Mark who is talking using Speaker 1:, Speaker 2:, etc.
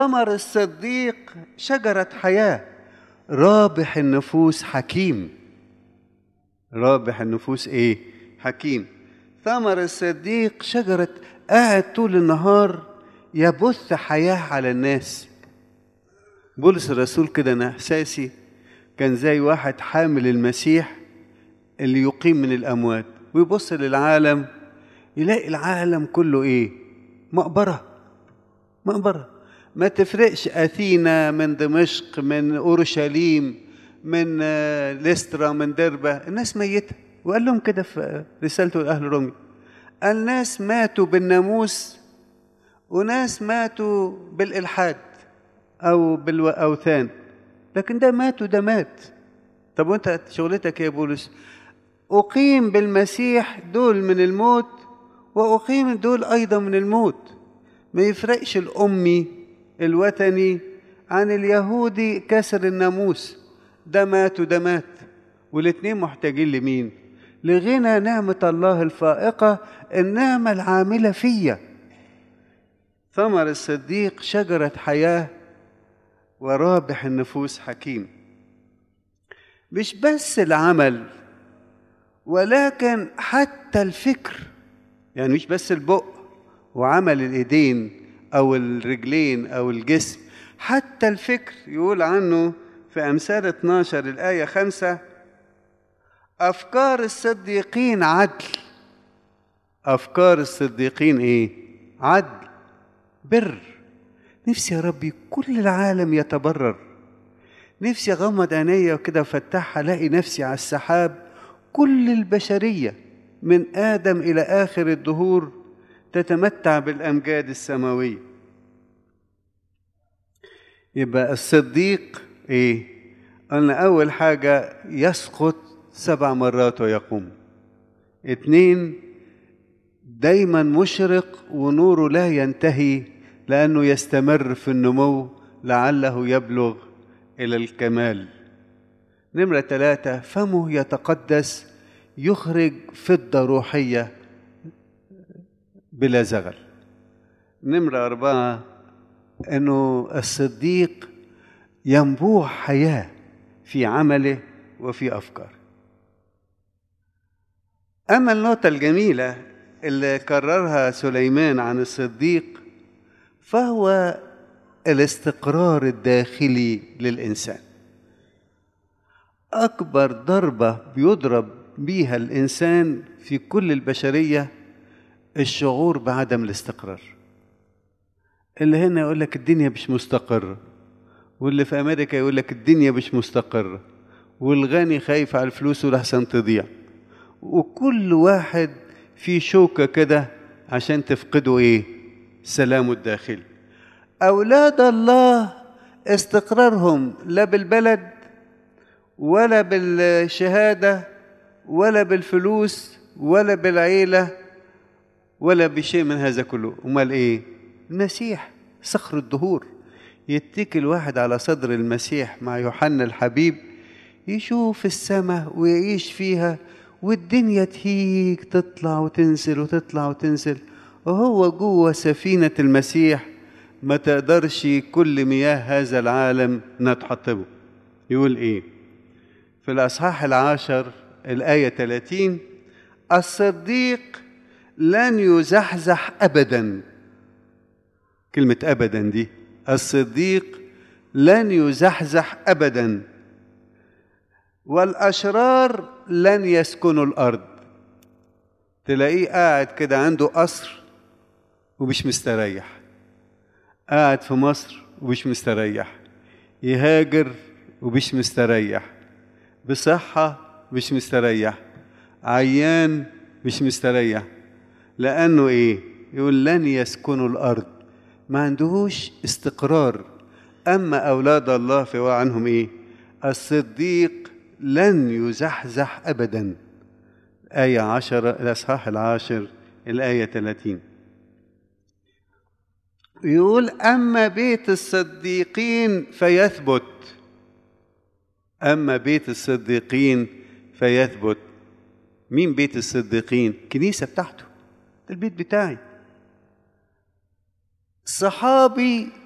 Speaker 1: ثمر الصديق شجرة حياة رابح النفوس حكيم رابح النفوس ايه حكيم ثمر الصديق شجرة قاعد طول النهار يبث حياة على الناس بولس الرسول كده انا احساسي كان زي واحد حامل المسيح اللي يقيم من الاموات ويبص للعالم يلاقي العالم كله ايه مقبره مقبره ما تفرقش اثينا من دمشق من اورشليم من لسترا من دربه الناس ميته وقال لهم كده في رسالته لاهل رومي الناس ماتوا بالناموس وناس ماتوا بالالحاد او بالاوثان لكن ده مات وده مات طب وانت شغلتك يا بولس اقيم بالمسيح دول من الموت واقيم دول ايضا من الموت ما يفرقش الامي الوثني عن اليهودي كسر الناموس ده مات وده مات والاتنين محتاجين لمين لغنى نعمة الله الفائقة النعمة العاملة فيا ثمر الصديق شجرة حياة ورابح النفوس حكيم مش بس العمل ولكن حتى الفكر يعني مش بس البق وعمل الايدين او الرجلين او الجسم حتى الفكر يقول عنه في امثال 12 الايه 5 افكار الصديقين عدل افكار الصديقين ايه عدل بر نفسي يا ربي كل العالم يتبرر نفسي اغمض عينيا وكده افتحها الاقي نفسي على السحاب كل البشريه من ادم الى اخر الدهور تتمتع بالامجاد السماويه يبقى الصديق ايه قلنا اول حاجه يسقط سبع مرات ويقوم اتنين دايما مشرق ونوره لا ينتهي لانه يستمر في النمو لعله يبلغ الى الكمال نمره ثلاثه فمه يتقدس يخرج فضه روحيه بلا زغل نمرة أربعة أنه الصديق ينبوع حياة في عمله وفي أفكاره أما النقطة الجميلة اللي كررها سليمان عن الصديق فهو الاستقرار الداخلي للإنسان أكبر ضربة بيضرب بيها الإنسان في كل البشرية الشعور بعدم الاستقرار اللي هنا يقول لك الدنيا مش مستقرة واللي في أمريكا يقول لك الدنيا مش مستقرة والغني خايف على الفلوس لحسن تضيع وكل واحد في شوكة كده عشان تفقدوا إيه سلامه الداخلي أولاد الله استقرارهم لا بالبلد ولا بالشهادة ولا بالفلوس ولا بالعيلة ولا بشيء من هذا كله امال ايه المسيح صخر الدهور يتكل الواحد على صدر المسيح مع يوحنا الحبيب يشوف السماء ويعيش فيها والدنيا تهيج تطلع وتنزل وتطلع وتنزل وهو جوه سفينة المسيح ما تقدرش كل مياه هذا العالم انها تحطمه يقول ايه في الاصحاح العاشر الايه 30 الصديق لن يزحزح ابدا كلمه ابدا دي الصديق لن يزحزح ابدا والاشرار لن يسكنوا الارض تلاقيه قاعد كده عنده قصر ومش مستريح قاعد في مصر ومش مستريح يهاجر ومش مستريح بصحة مش مستريح عيان مش مستريح لأنه إيه؟ يقول لن يسكنوا الأرض ما عندهوش استقرار أما أولاد الله فهو عنهم إيه؟ الصديق لن يزحزح أبدا آية عشرة الأصحاح العاشر الآية ثلاثين يقول أما بيت الصديقين فيثبت أما بيت الصديقين فيثبت مين بيت الصديقين؟ الكنيسة بتاعته ده البيت بتاعي صحابي